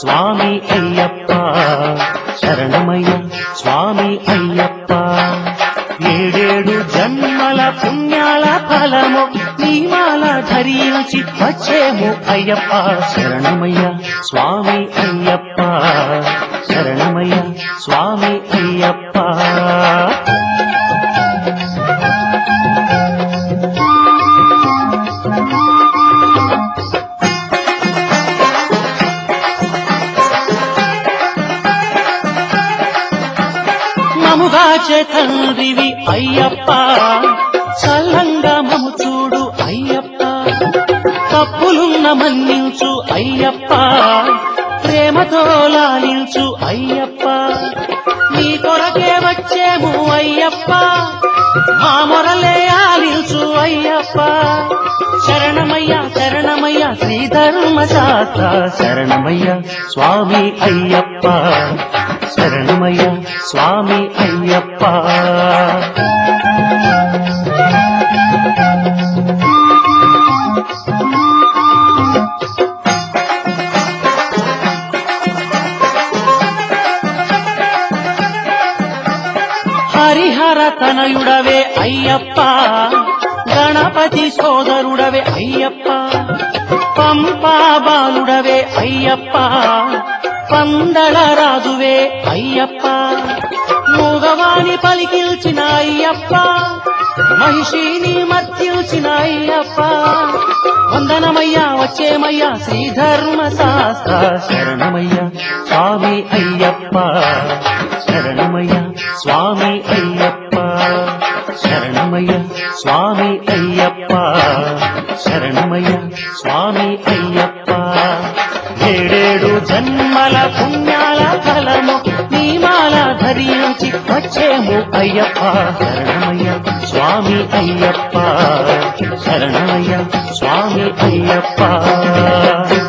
స్వామి అయ్యప్ప శరణమయ్య స్వామి అయ్యప్ప ఏడేడు జన్మల పుణ్యాల ఫలము నీమాల ధరించి వచ్చేము అయ్యప్ప శరణమయ్య స్వామి అయ్యప్ప శరణమయ్య స్వామి అయ్యప్ప మముగాచే తండ్రివి అయ్యప్ప చల్లంగా మము చూడు అయ్యప్ప తప్పులున్న మన్నించు అయ్యప్ప ప్రేమతో లాలించు అయ్యప్ప నీ కొరకే వచ్చేము అయ్యప్ప మా మొరలే ఆలించు అయ్యప్ప శరణమయ్య శరణమయ్య శ్రీధర్మ శాస్త్ర శరణమయ్య స్వామి అయ్యప్ప శరణమయ్య స్వామి అయ్యప్ప హరిహర తనయుడవే అయ్యప్ప గణపతి సోదరుడవే అయ్యప్ప పంపా బాలుడవే అయ్యప్ప పందళ రాజువే అయ్యప్ప మూగవాణి పలికిల్చిన అయ్యప్ప మహిషిని మర్తిల్చిన అయ్యప్ప వందనమయ్యా వచ్చేమయ్యా శ్రీధర్మ శాస్త్ర శరణమయ్య స్వామి అయ్యప్ప శరణమయ్య స్వామి అయ్యప్ప శరణమయ్య స్వామి అయ్యప్ప శరణమయ్య స్వామి అయ్యప్ప ఏడేడు జన్మల పుణ్యాల ఫలము నీమాల ధరించి వచ్చేము అయ్యప్ప శరణమయ్య స్వామి అయ్యప్ప శరణమయ్య స్వామి అయ్యప్ప